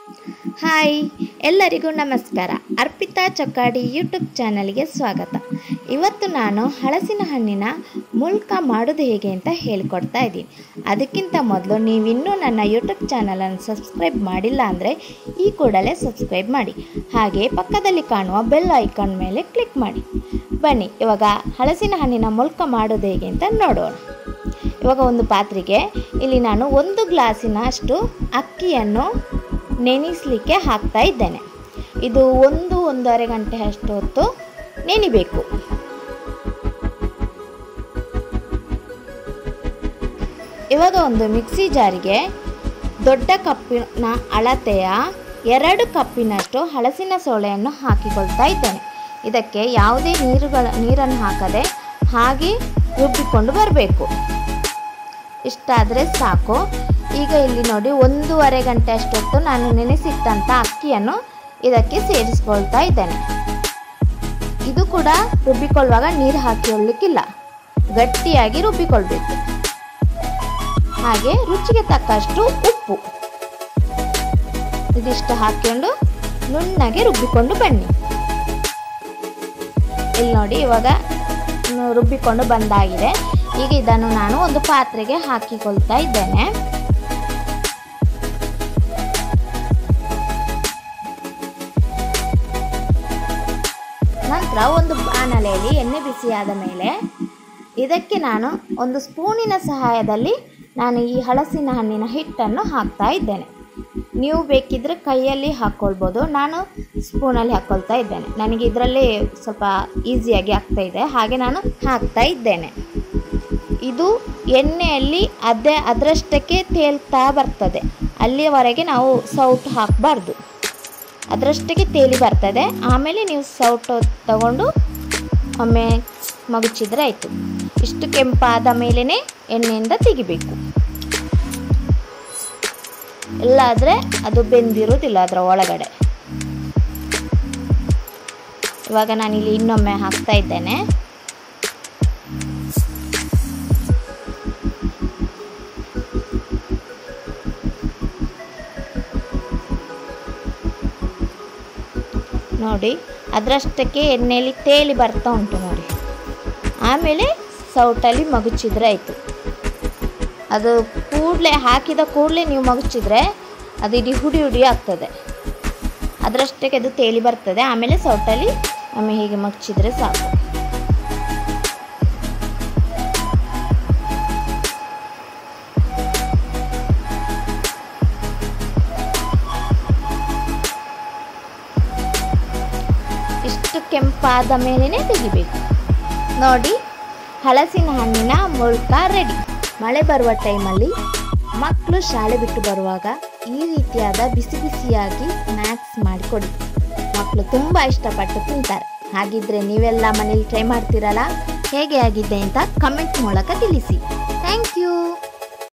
hi ಎಲ್ಲರಿಗೂ ನಮಸ್ಕಾರ Arpita Chokkadi YouTube ಚಾನಲ್ಗೆ ಸ್ವಾಗತ ಇವತ್ತು ನಾನು ಹಲಸಿನ ಹಣ್ಣಿನ ಮುಲ್ಕ ಮಾಡೋದು ಹೇಗೆ ಅಂತ ಹೇಳಿಕೊಡ್ತಾ ಇದ್ದೀನಿ ಅದಕ್ಕಿಂತ ಮೊದಲು ನೀವಿನ್ನೂ ನನ್ನ ಯೂಟ್ಯೂಬ್ ಚಾನಲನ್ನು ಸಬ್ಸ್ಕ್ರೈಬ್ ಮಾಡಿಲ್ಲ ಅಂದರೆ ಈ ಕೂಡಲೇ ಸಬ್ಸ್ಕ್ರೈಬ್ ಮಾಡಿ ಹಾಗೆ ಪಕ್ಕದಲ್ಲಿ ಕಾಣುವ ಬೆಲ್ ಐಕಾನ್ ಮೇಲೆ ಕ್ಲಿಕ್ ಮಾಡಿ ಬನ್ನಿ ಇವಾಗ ಹಲಸಿನ ಹಣ್ಣಿನ ಮುಲ್ಕ ಮಾಡೋದು ಹೇಗೆ ಅಂತ ನೋಡೋಣ ಇವಾಗ ಒಂದು ಪಾತ್ರೆಗೆ ಇಲ್ಲಿ ನಾನು ಒಂದು ಗ್ಲಾಸಿನಷ್ಟು ಅಕ್ಕಿಯನ್ನು ನೆನೆಸಲಿಕ್ಕೆ ಹಾಕ್ತಾ ಇದ್ದೇನೆ ಇದು ಒಂದು ಒಂದೂವರೆ ಗಂಟೆ ಅಷ್ಟು ಹೊತ್ತು ನೆನಿಬೇಕು ಇವಾಗ ಒಂದು ಮಿಕ್ಸಿ ಜಾರಿಗೆ ದೊಡ್ಡ ಕಪ್ಪಿನ ಅಳತೆಯ ಎರಡು ಕಪ್ಪಿನಷ್ಟು ಹಲಸಿನ ಸೋಳೆಯನ್ನು ಹಾಕಿಕೊಳ್ತಾ ಇದ್ದೇನೆ ಇದಕ್ಕೆ ಯಾವುದೇ ನೀರುಗಳ ನೀರನ್ನು ಹಾಕದೆ ಹಾಗೆ ರುಬ್ಬಿಕೊಂಡು ಬರಬೇಕು ಇಷ್ಟಾದರೆ ಸಾಕು ಈಗ ಇಲ್ಲಿ ನೋಡಿ ಒಂದೂವರೆ ಗಂಟೆ ಅಷ್ಟೊತ್ತು ನಾನು ನೆನೆಸಿಟ್ಟಂಥ ಅಕ್ಕಿಯನ್ನು ಇದಕ್ಕೆ ಸೇರಿಸ್ಕೊಳ್ತಾ ಇದ್ದೇನೆ ಇದು ಕೂಡ ರುಬ್ಬಿಕೊಳ್ಳುವಾಗ ನೀರು ಹಾಕಿಕೊಳ್ಳಿಕ್ಕಿಲ್ಲ ಗಟ್ಟಿಯಾಗಿ ರುಬ್ಬಿಕೊಳ್ಬೇಕು ಹಾಗೆ ರುಚಿಗೆ ತಕ್ಕಷ್ಟು ಉಪ್ಪು ಇದಿಷ್ಟು ಹಾಕೊಂಡು ನುಣ್ಣಗೆ ರುಬ್ಬಿಕೊಂಡು ಬನ್ನಿ ಇಲ್ಲಿ ನೋಡಿ ಇವಾಗ ರುಬ್ಬಿಕೊಂಡು ಬಂದಾಗಿದೆ ಈಗ ಇದನ್ನು ನಾನು ಒಂದು ಪಾತ್ರೆಗೆ ಹಾಕಿಕೊಳ್ತಾ ಇದ್ದೇನೆ ನಂತರ ಒಂದು ಬಾಣಲೆಯಲ್ಲಿ ಎಣ್ಣೆ ಬಿಸಿಯಾದ ಮೇಲೆ ಇದಕ್ಕೆ ನಾನು ಒಂದು ಸ್ಪೂನಿನ ಸಹಾಯದಲ್ಲಿ ನಾನು ಈ ಹಲಸಿನ ಹಣ್ಣಿನ ಹಿಟ್ಟನ್ನು ಹಾಕ್ತಾ ಇದ್ದೇನೆ ನೀವು ಬೇಕಿದ್ರೆ ಕೈಯಲ್ಲಿ ಹಾಕ್ಕೊಳ್ಬೋದು ನಾನು ಸ್ಪೂನಲ್ಲಿ ಹಾಕ್ಕೊಳ್ತಾ ಇದ್ದೇನೆ ನನಗೆ ಇದರಲ್ಲಿ ಸ್ವಲ್ಪ ಈಸಿಯಾಗಿ ಆಗ್ತಾ ಇದೆ ಹಾಗೆ ನಾನು ಹಾಕ್ತಾ ಇದ್ದೇನೆ ಇದು ಎಣ್ಣೆಯಲ್ಲಿ ಅದೇ ಅದರಷ್ಟಕ್ಕೆ ತೇಲ್ತಾ ಬರ್ತದೆ ಅಲ್ಲಿಯವರೆಗೆ ನಾವು ಸೌಟು ಹಾಕಬಾರ್ದು ಅದರಷ್ಟಕ್ಕೆ ತೇಲಿ ಬರ್ತದೆ ಆಮೇಲೆ ನೀವು ಸೌಟು ತಗೊಂಡು ಒಮ್ಮೆ ಮಗುಚಿದ್ರೆ ಆಯಿತು ಇಷ್ಟು ಕೆಂಪಾದ ಮೇಲೇ ಎಣ್ಣೆಯಿಂದ ತೆಗಿಬೇಕು ಇಲ್ಲಾದರೆ ಅದು ಬೆಂದಿರುವುದಿಲ್ಲ ಅದರ ಒಳಗಡೆ ಇವಾಗ ನಾನಿಲ್ಲಿ ಇನ್ನೊಮ್ಮೆ ಹಾಕ್ತಾ ಇದ್ದೇನೆ ನೋಡಿ ಅದರಷ್ಟಕ್ಕೆ ಎಣ್ಣೆಯಲ್ಲಿ ತೇಲಿ ಬರ್ತಾ ಉಂಟು ನೋಡಿ ಆಮೇಲೆ ಸೌಟಲ್ಲಿ ಮಗುಚಿದ್ರೆ ಆಯಿತು ಅದು ಕೂಡಲೇ ಹಾಕಿದ ಕೂಡಲೇ ನೀವು ಮಗುಚಿದ್ರೆ ಅದು ಇಡೀ ಹುಡಿ ಹುಡಿ ಆಗ್ತದೆ ಅದರಷ್ಟಕ್ಕೆ ಅದು ತೇಲಿ ಬರ್ತದೆ ಆಮೇಲೆ ಸೌಟಲ್ಲಿ ಒಮ್ಮೆ ಹೀಗೆ ಮಗುಚಿದ್ರೆ ಸಾಕು ಇಷ್ಟು ಕೆಂಪಾದ ಮೇಲೇ ತೆಗಿಬೇಕು ನೋಡಿ ಹಲಸಿನ ಹಣ್ಣಿನ ಮುಳ್ಕ ರೆಡಿ ಮಳೆ ಬರುವ ಟೈಮಲ್ಲಿ ಮಕ್ಕಳು ಶಾಲೆ ಬಿಟ್ಟು ಬರುವಾಗ ಈ ರೀತಿಯಾದ ಬಿಸಿ ಬಿಸಿಯಾಗಿ ಸ್ನ್ಯಾಕ್ಸ್ ಮಾಡಿಕೊಡಿ ಮಕ್ಕಳು ತುಂಬ ಇಷ್ಟಪಟ್ಟು ತಿಂತಾರೆ ಹಾಗಿದ್ರೆ ನೀವೆಲ್ಲ ಮನೇಲಿ ಟ್ರೈ ಮಾಡ್ತೀರಲ್ಲ ಹೇಗೆ ಆಗಿದೆ ಅಂತ ಕಮೆಂಟ್ ಮೂಲಕ ತಿಳಿಸಿ ಥ್ಯಾಂಕ್ ಯು